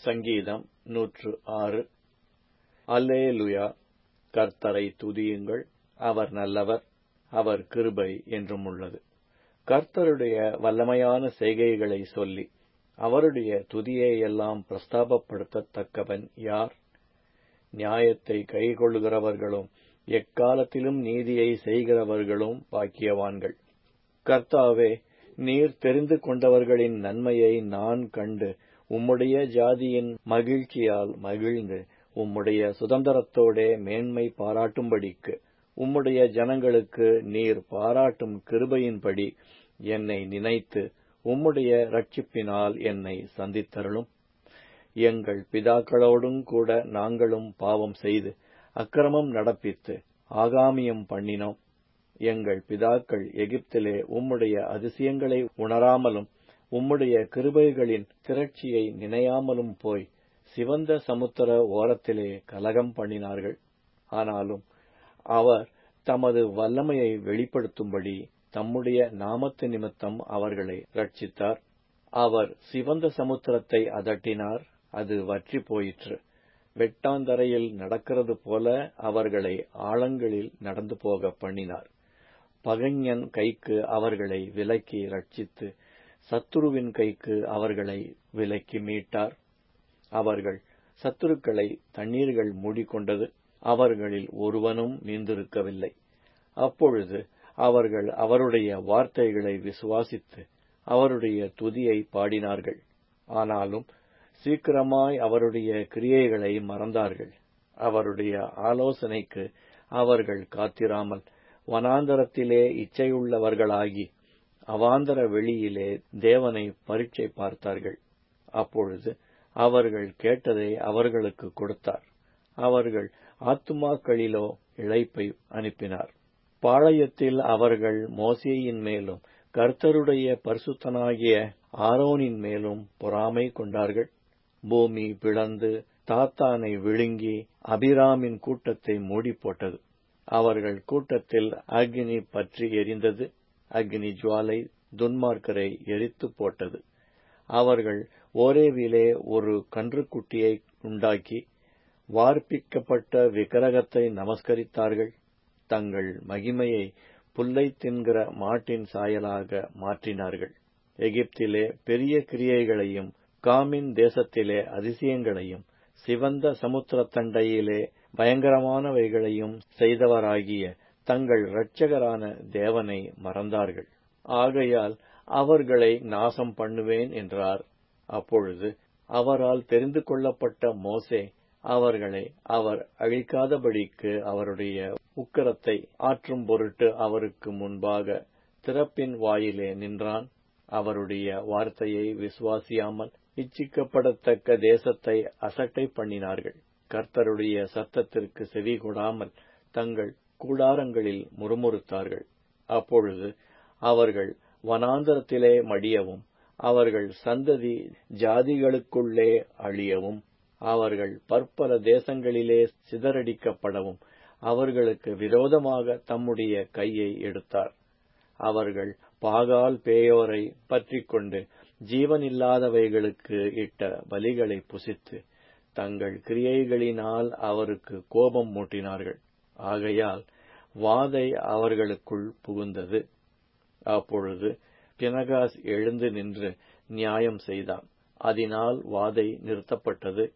சங்கீதம் நூற்று ஆறு அல்லேலுயா கர்த்தரை துதியுங்கள் அவர் நல்லவர் அவர் கிருபை என்றும் உள்ளது கர்த்தருடைய வல்லமையான செய்கைகளை சொல்லி அவருடைய துதியையெல்லாம் பிரஸ்தாபப்படுத்தத்தக்கவன் யார் நியாயத்தை கைக்கொள்ளுகிறவர்களும் எக்காலத்திலும் நீதியை செய்கிறவர்களும் பாக்கியவான்கள் கர்த்தாவே நீர் தெரிந்து கொண்டவர்களின் நன்மையை நான் கண்டு உம்முடைய ஜாதியின் மகிழ்ச்சியால் மகிழ்ந்து உம்முடைய சுதந்திரத்தோடே மேன்மை பாராட்டும்படிக்கு உம்முடைய ஜனங்களுக்கு நீர் பாராட்டும் கிருபையின்படி என்னை நினைத்து உம்முடைய ரட்சிப்பினால் என்னை சந்தித்தருளும் எங்கள் பிதாக்களோடும் கூட நாங்களும் பாவம் செய்து அக்கிரமம் நடப்பித்து ஆகாமியம் பண்ணினோம் எங்கள் பிதாக்கள் எகிப்திலே உம்முடைய அதிசயங்களை உணராமலும் உம்முடைய கிருபைகளின் திரட்சியை நினையாமலும் போய் சிவந்த சமுத்திர ஓரத்திலே கலகம் பண்ணினார்கள் ஆனாலும் அவர் தமது வல்லமையை வெளிப்படுத்தும்படி தம்முடைய நாமத்து நிமித்தம் அவர்களை ரட்சித்தார் அவர் சிவந்த சமுத்திரத்தை அதட்டினார் அது வற்றி போயிற்று வெட்டாந்தரையில் நடக்கிறது போல அவர்களை ஆழங்களில் நடந்து போக பண்ணினார் பகைஞன் கைக்கு அவர்களை விலக்கி ரட்சித்து சத்துருவின் கைக்கு அவர்களை விலக்கி மீட்டார் அவர்கள் சத்துருக்களை தண்ணீர்கள் மூடிக்கொண்டது அவர்களில் ஒருவனும் மீந்திருக்கவில்லை அப்பொழுது அவர்கள் அவருடைய வார்த்தைகளை விசுவாசித்து அவருடைய துதியை பாடினார்கள் ஆனாலும் சீக்கிரமாய் அவருடைய கிரியைகளை மறந்தார்கள் அவருடைய ஆலோசனைக்கு அவர்கள் காத்திராமல் வனாந்தரத்திலே இச்சையுள்ளவர்களாகி அவாந்தர வெளியிலே தேவனை பரீட்சை பார்த்தார்கள் அப்பொழுது அவர்கள் கேட்டதை அவர்களுக்கு கொடுத்தார் அவர்கள் ஆத்துமாக்களிலோ இழைப்பை அனுப்பினார் பாளையத்தில் அவர்கள் மோசேயின் மேலும் கர்த்தருடைய பரிசுத்தனாகிய ஆரோனின் மேலும் பொறாமை கொண்டார்கள் பூமி பிளந்து தாத்தானை விழுங்கி அபிராமின் கூட்டத்தை மூடி போட்டது அவர்கள் கூட்டத்தில் அக்னி பற்றி எரிந்தது அக்னி ஜுவாலை துன்மார்க்கரை எரித்து போட்டது அவர்கள் ஓரேவிலே ஒரு கன்றுக்குட்டியை உண்டாக்கி வார்ப்பிக்கப்பட்ட விக்கிரகத்தை நமஸ்கரித்தார்கள் தங்கள் மகிமையை புல்லை தின்கிற மாட்டின் சாயலாக மாற்றினார்கள் எகிப்திலே பெரிய கிரியைகளையும் காமின் தேசத்திலே அதிசயங்களையும் சிவந்த சமுத்திரத்தண்டையிலே பயங்கரமானவைகளையும் செய்தவராகிய தங்கள் இரட்சகரான தேவனை மறந்தார்கள் ஆகையால் அவர்களை நாசம் பண்ணுவேன் என்றார் அப்பொழுது அவரால் தெரிந்து கொள்ளப்பட்ட மோசே அவர்களை அவர் அழிக்காதபடிக்கு அவருடைய உக்கரத்தை ஆற்றும் பொருட்டு அவருக்கு முன்பாக திறப்பின் வாயிலே நின்றான் அவருடைய வார்த்தையை விசுவாசியாமல் இச்சிக்கப்படத்தக்க தேசத்தை அசட்டை பண்ணினார்கள் கர்த்தருடைய சத்தத்திற்கு செவி கொடாமல் தங்கள் கூடாரங்களில் முறுமுறுத்தார்கள் அப்பொழுது அவர்கள் வனாந்தரத்திலே மடியவும் அவர்கள் சந்ததி ஜாதிகளுக்குள்ளே அழியவும் அவர்கள் பற்பல தேசங்களிலே சிதறடிக்கப்படவும் அவர்களுக்கு விரோதமாக தம்முடைய கையை எடுத்தார் அவர்கள் பாகால் பேயோரை பற்றிக் கொண்டு ஜீவனில்லாதவைகளுக்கு இட்ட பலிகளை புசித்து தங்கள் கிரியைகளினால் அவருக்கு கோபம் மூட்டினார்கள் ஆகையால் வாதை அவர்களுக்குள் புகுந்தது அப்பொழுது பினகாஸ் எழுந்து நின்று நியாயம் செய்தான் அதனால் வாதை நிறுத்தப்பட்டது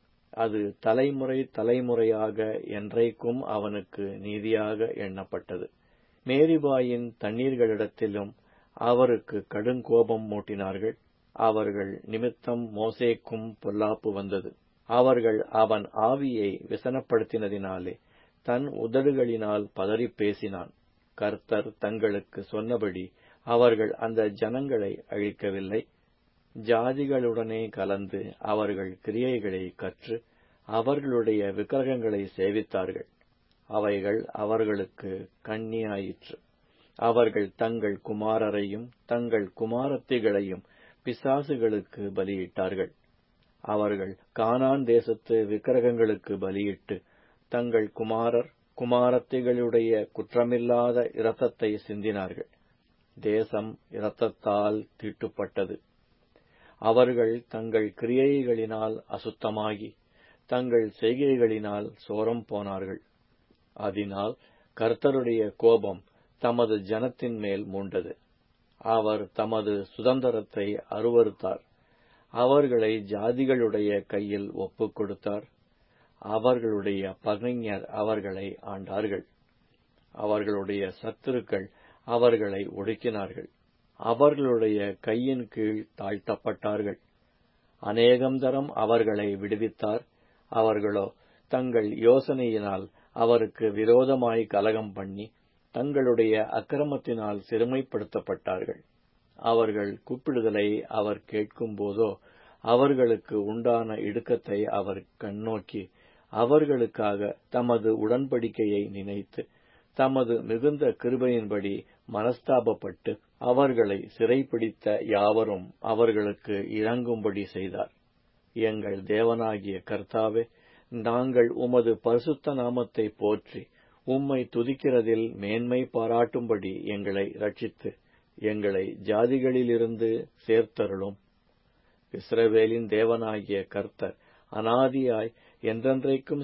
அது தலைமுறை தலைமுறையாக என்றைக்கும் அவனுக்கு நீதியாக எண்ணப்பட்டது மேரிபாயின் தண்ணீர்களிடத்திலும் அவருக்கு கடுங்கோபம் மூட்டினார்கள் அவர்கள் நிமித்தம் மோசேக்கும் பொல்லாப்பு வந்தது அவர்கள் அவன் ஆவியை விசனப்படுத்தினதினாலே தன் உதடுகளினால் பதறி பேசினான் கர்த்தர் தங்களுக்கு சொன்னபடி அவர்கள் அந்த ஜனங்களை அழிக்கவில்லை ஜாதிகளுடனே கலந்து அவர்கள் கிரியைகளை கற்று அவர்களுடைய விக்கிரகங்களை சேவித்தார்கள் அவைகள் அவர்களுக்கு கண்ணியாயிற்று அவர்கள் தங்கள் குமாரரையும் தங்கள் குமாரத்திகளையும் பிசாசுகளுக்கு பலியிட்டார்கள் அவர்கள் கானான் தேசத்து விக்கிரகங்களுக்கு பலியிட்டு தங்கள் குமாரர் குமாரத்திகளுடைய குற்றமில்லாத இரத்தத்தை சிந்தினார்கள் தேசம் இரத்தத்தால் தீட்டுப்பட்டது அவர்கள் தங்கள் கிரியைகளினால் அசுத்தமாகி தங்கள் செய்கைகளினால் சோரம் போனார்கள் அதனால் கர்த்தருடைய கோபம் தமது ஜனத்தின் மேல் மூண்டது அவர் தமது சுதந்திரத்தை அருவறுத்தார் அவர்களை ஜாதிகளுடைய கையில் ஒப்புக் கொடுத்தார் அவர்களுடைய பகைஞர் அவர்களை ஆண்டார்கள் அவர்களுடைய சத்துருக்கள் அவர்களை ஒடுக்கினார்கள் அவர்களுடைய கையின் கீழ் தாழ்த்தப்பட்டார்கள் அநேகம் தரம் அவர்களை விடுவித்தார் அவர்களோ தங்கள் யோசனையினால் அவருக்கு விரோதமாய் கலகம் பண்ணி தங்களுடைய அக்கிரமத்தினால் சிறுமைப்படுத்தப்பட்டார்கள் அவர்கள் கூப்பிடுதலை அவர் கேட்கும்போதோ அவர்களுக்கு உண்டான இடுக்கத்தை அவர் கண்ணோக்கி அவர்களுக்காக தமது உடன்படிக்கையை நினைத்து தமது மிகுந்த கிருபையின்படி மனஸ்தாபப்பட்டு அவர்களை சிறைப்பிடித்த யாவரும் அவர்களுக்கு இறங்கும்படி செய்தார் எங்கள் தேவனாகிய கர்த்தாவே நாங்கள் உமது பரிசுத்த நாமத்தை போற்றி உம்மை துதிக்கிறதில் மேன்மை பாராட்டும்படி எங்களை ரட்சித்து எங்களை ஜாதிகளிலிருந்து சேர்த்தருளும் இஸ்ரவேலின் தேவனாகிய கர்த்தர் அனாதியாய் என்றென்றைக்கும்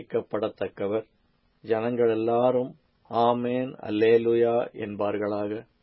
ஸ்தோத்திரிக்கப்படத்தக்கவர் ஜனங்கள் எல்லாரும் ஆமேன் அல்லேலுயா என்பார்களாக